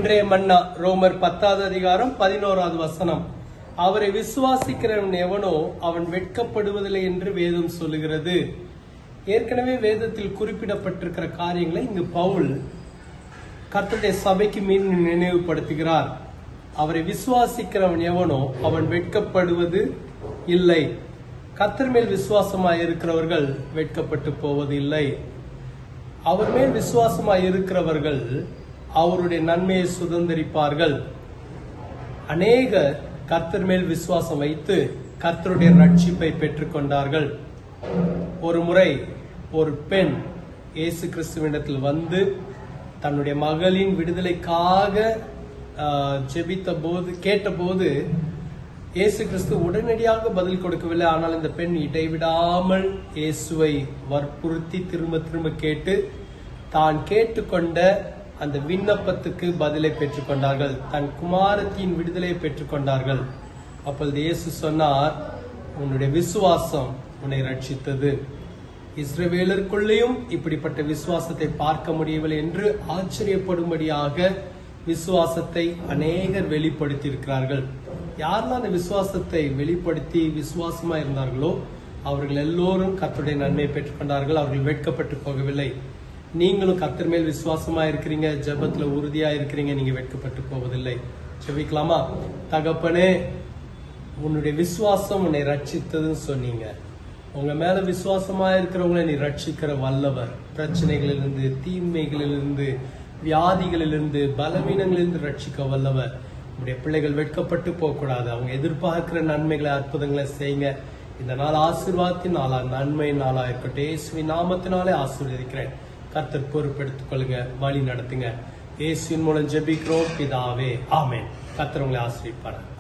இன்றைய மன்னா ரோமர் பத்தாவது அதிகாரம் பதினோராவது வசனம் அவரை விசுவாசிக்கிறவன் எவனோ அவன் வெட்கப்படுவதில்லை என்று வேதம் சொல்லுகிறது ஏற்கனவே வேதத்தில் குறிப்பிடப்பட்டிருக்கிற காரியங்களை இங்கு பவுல் கர்த்தருடைய சபைக்கு மீண்டும் நினைவுபடுத்துகிறார் அவரை விசுவாசிக்கிறவன் எவனோ அவன் வெட்கப்படுவது இல்லை கர்த்தர் மேல் விசுவாசமாய் இருக்கிறவர்கள் வெட்கப்பட்டு போவது இல்லை அவர் மேல் விசுவாசமாய் இருக்கிறவர்கள் அவருடைய நன்மையை சுதந்திரிப்பார்கள் அநேகர் கர்த்தர் மேல் விசுவாசம் வைத்து கர்த்தருடைய ரட்சிப்பை பெற்றுக்கொண்டார்கள் ஒரு முறை ஒரு பெண் இயேசு கிறிஸ்துவிடத்தில் வந்து தன்னுடைய மகளின் விடுதலைக்காக ஆஹ், ஜெபித்த போது கேட்டபோது இயேசு கிறிஸ்து உடனடியாக பதில் கொடுக்கவில்லை ஆனால் இந்த பெண் இடைவிடாமல் இயேசுவை வற்புறுத்தி திரும்ப திரும்ப கேட்டு தான் கேட்டுக்கொண்ட அந்த விண்ணப்பத்துக்கு பதிலை பெற்றுக்கொண்டார்கள் தன் குமாரத்தின் விடுதலையை பெற்றுக்கொண்டார்கள் அப்பொழுது இயேசு சொன்னார் உன்னுடைய விசுவாசம் உன்னை ரட்சித்தது இஸ்ரவேலருக்குள்ளேயும் இப்படிப்பட்ட விசுவாசத்தை பார்க்க முடியவில்லை என்று ஆச்சரியப்படும்படியாக விசுவாசத்தை அநேகர் வெளிப்படுத்தி இருக்கிறார்கள் யாரெல்லாம் அந்த விசுவாசத்தை வெளிப்படுத்தி விசுவாசமா இருந்தார்களோ அவர்கள் எல்லோரும் கர்த்தருடைய நன்மை பெற்றுக்கொண்டார்கள் அவர்கள் வெட்கப்பட்டு போகவில்லை நீங்களும் கர்த்தர் மேல் விசுவாசமா இருக்கிறீங்க ஜெபத்துல உறுதியா இருக்கிறீங்க நீங்க வெட்கப்பட்டு போவதில்லை ஜெபிக்கலாமா தகப்பனே உன்னுடைய விசுவாசம் உன்னை ரட்சித்ததுன்னு சொன்னீங்க உங்க மேல விசுவாசமா இருக்கிறவங்களை நீ ரட்சிக்கிற வல்லவர் பிரச்சனைகளிலிருந்து தீமைகளிலிருந்து வியாதிகளிலிருந்து பலவீனங்களிலிருந்து ரட்சிக்க வல்லவர் உடைய பிள்ளைகள் வெட்கப்பட்டு போக கூடாது அவங்க எதிர்பார்க்கிற நன்மைகளை அற்புதங்களை செய்யுங்க இந்த நாள் ஆசீர்வாதத்தின் நாளா நன்மை நாளா இருக்கட்டும் இயேசுவின் நாமத்தினாலே ஆசீர்வதிக்கிறேன் கர்த்தர் பொறுப்பெடுத்துக் கொள்ளுங்க வழி நடத்துங்க இயேசுவின் மூலம் ஜெபிக்கிறோம் பிதாவே ஆமென் கர்த்தர் உங்களை ஆசீர்வதிப்பார்